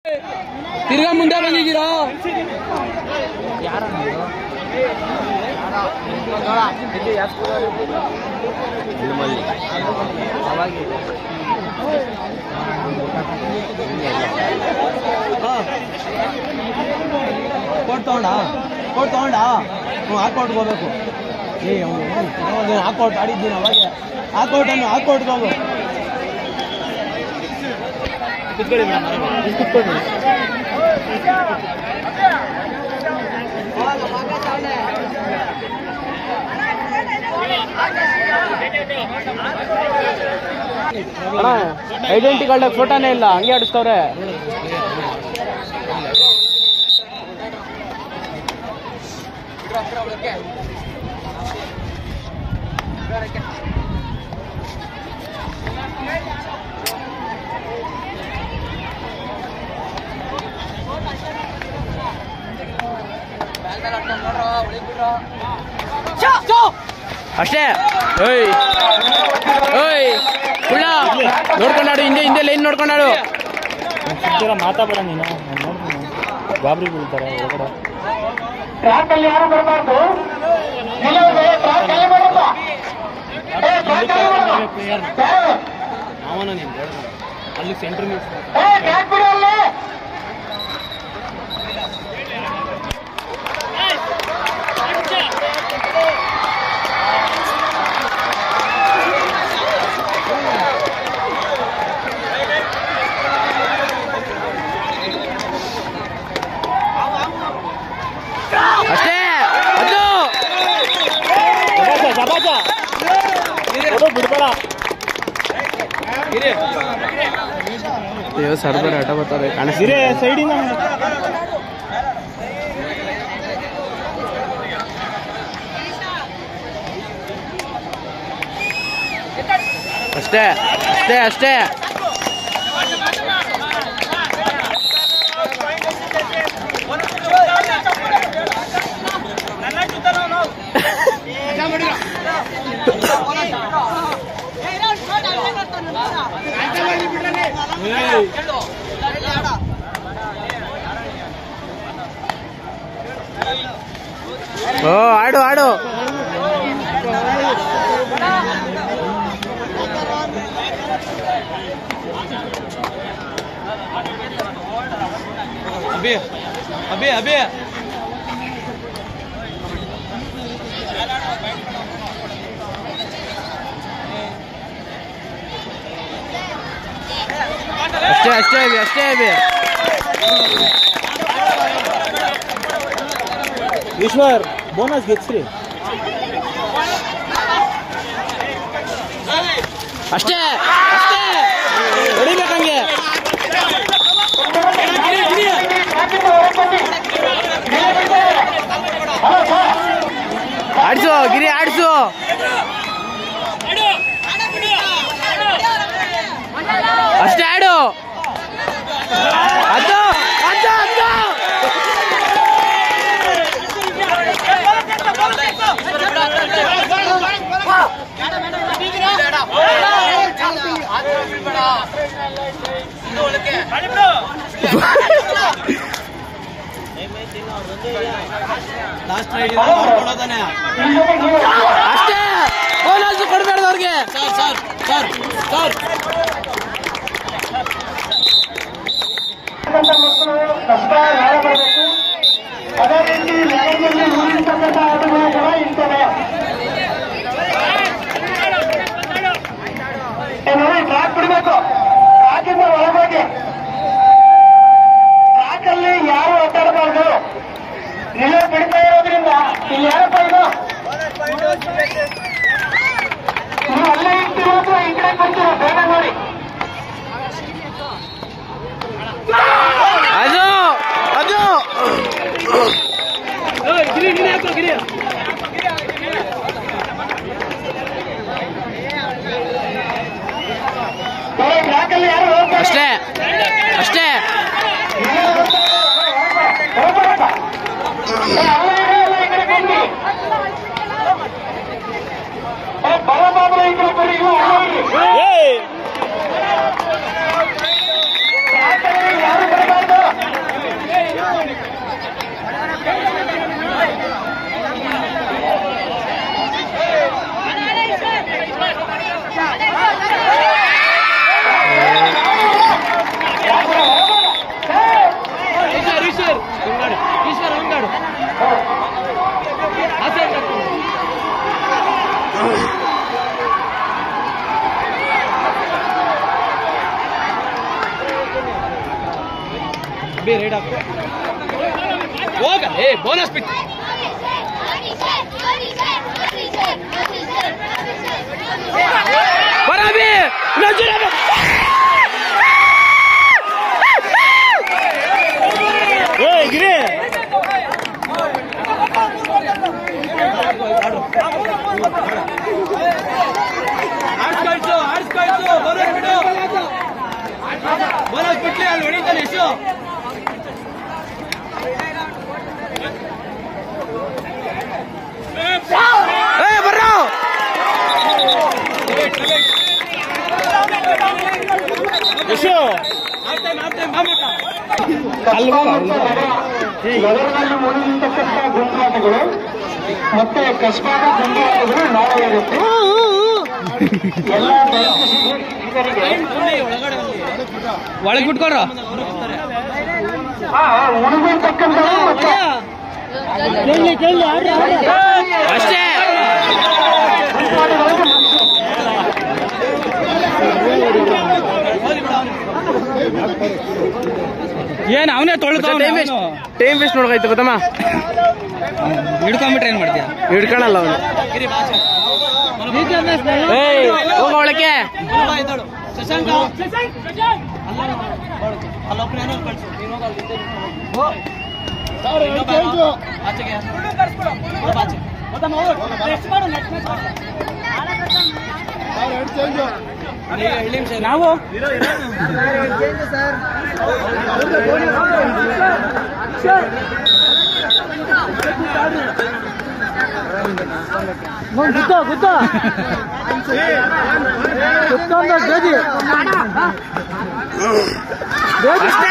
ತಿರ್ಗಾ ಮುಂದೆ ಬಂದಿದ್ದೀರಾ ಕೋಟ್ ತಗೊಂಡ ಕೋಟ್ ತಗೊಂಡ ಹ್ಞೂ ಹಾಕೊಟ್ ಹೋಗ್ಬೇಕು ಏ ಅವನು ಹಾಕೊಟ್ ಆಡಿದ್ದೀನಿ ಅವಾಗ ಹಾಕೊಟ್ ಅನ್ನು ಹಾಕೊಟ್ ಹೋಗು ಐಡೆಂಟಿ ಕಾರ್ಡ್ ಫೋಟೋನೇ ಇಲ್ಲ ಹಂಗೆ ಆಡಿಸ್ತವ್ರೆ ಅಷ್ಟೇ ಓಯ್ ಓಯ್ ಕುಳ್ಳ ನೋಡ್ಕೊಂಡಾಡು ಹಿಂದೆ ಹಿಂದೆ ಲೈನ್ ನೋಡ್ಕೊಂಡಾಡು ಮಾತಾಡ ನೀನು ಗಾಬರಿ ಬೀಳ್ತಾರೆ ಒಳಗಡೆ ಟ್ರ್ಯಾಕ್ ಅಲ್ಲಿ ಯಾರು ಬರಬಾರ್ದು ನಿಲ್ಲೋದು ಟ್ರ್ಯಾಕ್ ಅಲ್ಲಿ ಬರಲ್ಲ ಏ ಟ್ರ್ಯಾಕ್ ಅಲ್ಲಿ ಬರಲ್ಲ ಯಾರು? ಅವನ ನೀನು ಅಲ್ಲಿ ಸೆಂಟ್ರ್ ಮಿಸ್ ಏ ಟ್ರ್ಯಾಕ್ ಬಿಡು ಅಲ್ಲಿ ಅಷ್ಟೇ ಅದು ಜಪಾಜ ಬಿಡ್ಬೇಡ ಅಯ್ಯೋ ಸರ್ದಾರ್ ಆಟ ಬರ್ತಾರೆ ಕಾಣಿಸ್ತೀರಿ ಹಿರೇ ಸೈಡಿಂದ ಅಷ್ಟೇ ಅಷ್ಟೇ ಅಷ್ಟೇ ಓ ಆಡು ಆಡು ಅಭಿ ಅಭಿ ಅಭಿ ಅಷ್ಟೇ ಅಷ್ಟೇ ಅಭಿ ಅಷ್ಟೇ ಅಭಿ ಈಶ್ವರ್ ಬೋನಸ್ ಗೆಚ್ಚ್ರಿ ಅಷ್ಟೇ ಅಷ್ಟೇ ಹೊಡಿಬೇಕಂಗೆ ಟ್ರ್ಯಾಕಿಂದ ಹೊರಗೆ ಬನ್ನಿ ಹಲೋ ಸರ್ ಆಡ್ಸು ಗಿರಿ ಆಡ್ಸು ಅಷ್ಟೇ ಆಡು ಅದು ಅದು ಅದು ಲಾಸ್ಟ್ ರೈಡ್ ಮಾಡ್ಕೊಡೋದಾನೆ ಅಷ್ಟೇ ಬೋನಸ್ ಕೊಡ್ಬೇಡ್ದು ಅವ್ರಿಗೆ ಸರ್ ಸರ್ ಸರ್ ಸರ್ ಮಕ್ಕಳು ಕಷ್ಟ ನಾಳೆ ಬರಬೇಕು ಅದೇ ರೀತಿ ಮ್ಯಾನೇಜಲ್ಲಿ ಉಳಿರ್ತಕ್ಕಂಥ ಆಟಗಳು ಕೂಡ ಇರ್ತವೆ ಏ ನೋಡಿ ಟ್ರ್ಯಾಕ್ ಬಿಡಬೇಕು ಟ್ರ್ಯಾಕಿಂದ ಒಳಗೋಗಿ ಟ್ರ್ಯಾಕ್ ಅಲ್ಲಿ ಯಾರು ಒತ್ತಾಡಬಾರ್ದು ನಿಲ್ಲೋ ಬಿಡ್ತಾ ಇರೋದ್ರಿಂದ ಇಲ್ಲಿ ಯಾರಪ್ಪ ಇದು ನೀವು ಅಲ್ಲೇ ಇರ್ತೀರೋ ಅಥವಾ ಈ ಕಡೆ ಬರ್ತೀರೋ ಬೇಗ ನೋಡಿ ಅದು ಅದು ಟ್ರ್ಯಾಕ್ ಅಲ್ಲಿ ಯಾರು ಹೋಗ್ತಾರೆ ಅಷ್ಟೇ ಅಭಿ ರೈಡ್ ಹಾಕು ಹೋಗಲೇ ಬೋನಸ್ ಪಿಕ್ ಬರಾಬಿ ಗಿರಿ ಆಡ್ಸ್ಕೊಳ್ಸು ಆಡ್ಸ್ಕೊಳ್ಸು ಬೋನಸ್ ಬಿಡು ಬೋನಸ್ ಬಿಟ್ಲಿ ಅಲ್ಲಿ ಹೊಡಿತಾನೆ ಯಶು ಏ ಬರ್ರೋ Yashu half time half time ಬಾಮಟ ನಗರದಲ್ಲಿ ಉಳಿದಿರ್ತಕ್ಕಂಥ ಗುಂಪಾಟಗಳು ಮತ್ತೆ ಕಸ್ಬಾದ ಗುಂಪಾಟಗಳು ನಾಳೆ ಇರುತ್ತೆ ಎಲ್ಲ ದಯವಿಟ್ಟು ಒಳಗಡೆ ಒಳಗೆ ಬಿಟ್ಕೊಡ್ರ ಹಾ ಉಳಿದಿರ್ತಕ್ಕಂಥವು ಮತ್ತೆ ಅಷ್ಟೇ ಗುಂಪಾಟಗಳಿಗೆ ಏನ್ ಅವನೇ ತೊಳ್ತಾವ ಟೈಮ್ ವೇಸ್ಟ್ ಟೈಮ್ ವೇಸ್ಟ್ ನೋಡ್ಕಾಯ್ತು ಗೊತ್ತಮ್ಮ ಹಿಡ್ಕೊಂಡ್ಬಿಟ್ರೆ ಏನ್ ಮಾಡ್ತೀಯ ಹಿಡ್ಕೊಳಲ್ಲ ಅವನು ಏಯ್ ಹೋಗ ಒಳಕ್ಕೆ ಶಶಾಂಕ ಅಲ್ಲೊಬ್ಬನೇ ಏನೋ ಕಳ್ಸು ನೀನು ಹೋಗು ಅಲ್ಲಿ ಹಿಂದೆ ನಿಂತ್ಕೊ. ಹೋ. ಇನ್ನೊಬ್ಬ ಯಾರೋ? ಆಚೆಗೆ ಇನ್ನೊಬ್ಬ ಆಚೆ. ಗೊತ್ತಮ್ಮ, ಹೋಗು. Next ಮಾಡು, next match ಮಾಡು. ಈಗ ಎರಡು ನಿಮಿಷ ನಾವು ಅಷ್ಟೇ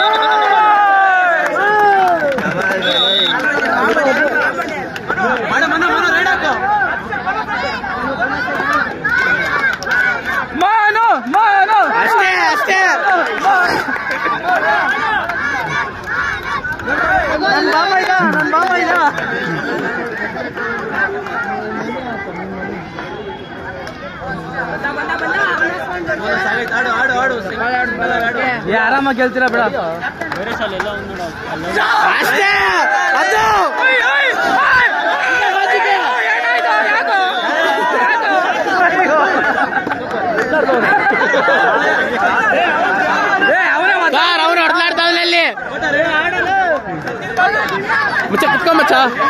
ಮಾಡ ಮನ ಮನ ರೈಡ್ ಹಾಕು ಮಾನು ಮಾನು ಅಷ್ಟೇ ಅಷ್ಟೇ ನನ್ ಬಾಮ ಇದ ನನ್ ಬಾಮ ಇದ ಆಡು ಆಡು ಆಡು ಏ ಆರಾಮಾಗಿ ಗೆಲ್ತೀರಾ ಬೇಡ ಅಷ್ಟೇ ಅದು ಸರ್ ಅವನು ಹೊಡ್ಲಾಡ್ತಾವಲ್ಲ ಅಲ್ಲಿ ಮುಚ್ಚ ಕುತ್ಕೊ ಮಚ್ಚ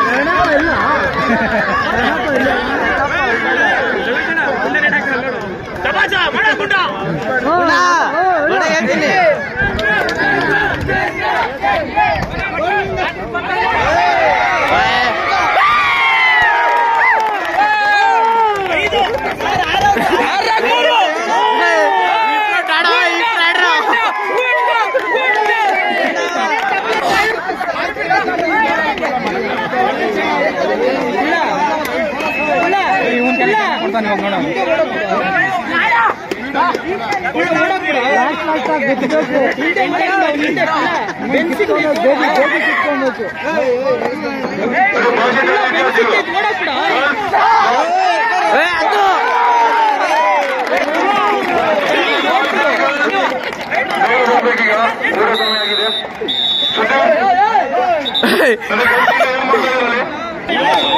ಏ, ಅದು ಹೋಗ್ಬೇಕೀಗ ಮೂರು ಸಮಯ ಆಗಿದೆ ಸುದ್ದಿ ನನಗೆ ಗೊತ್ತಿಲ್ಲ ಏನ್ ಮಾಡ್ತಾ ಇದ್ದಾರೆ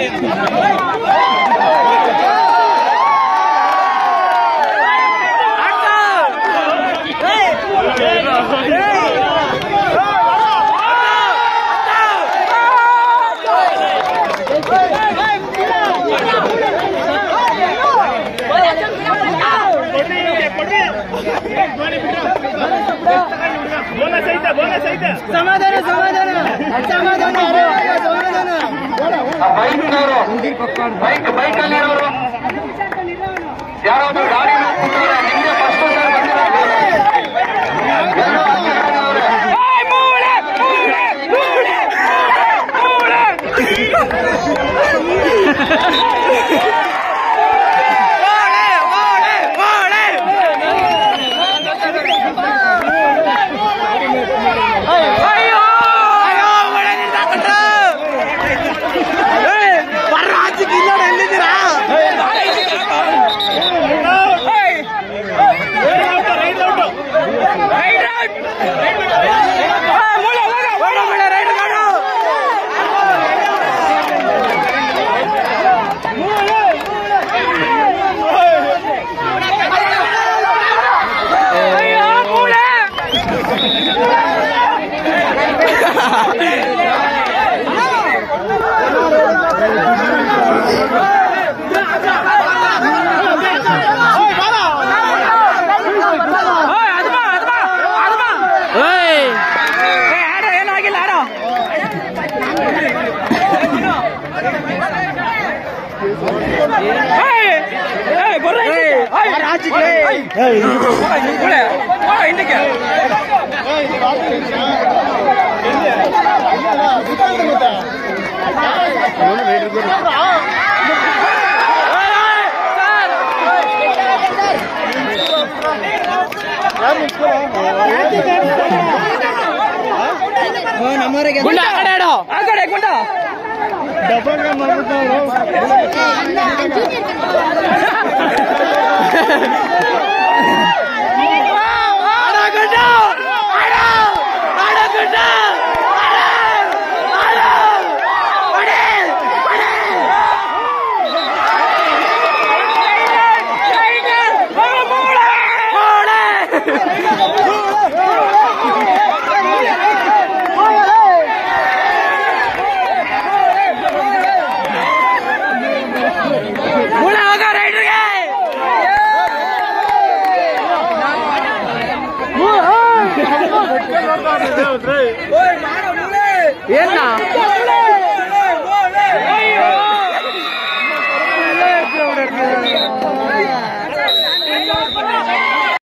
ಆ ಬೈಕ್ನವರು ಬೈಕ್ ಬೈಕ್ ಅಲ್ಲಿರೋರು ಯಾರಾದ್ರೂ ಗಾಡಿ ಕೂತವ್ರೆ ನಿಮ್ಗೆ ಫಸ್ಟ್ ಬರ್ರ ಆಚೆಗೆ ಇಲ್ಲೋಡ ಎಲ್ಲಿದ್ದೀರಾ ಹಿಂದಕ್ಕೆ ಗುಂಡ ಆ ಕಡೆ ಇಡು ಆ ಕಡೆ ಗುಂಡ ಆಡೋ ಗುಂಡ ಆಡೋ ಆಡೋ ಗುಂಡ ಆಡೋ ಆಡೋ ಹೊಡಿ ಹೊಡಿ ಗುಣ ಹೋಗ ರೈಡ್ರಿಗೆ ಏನ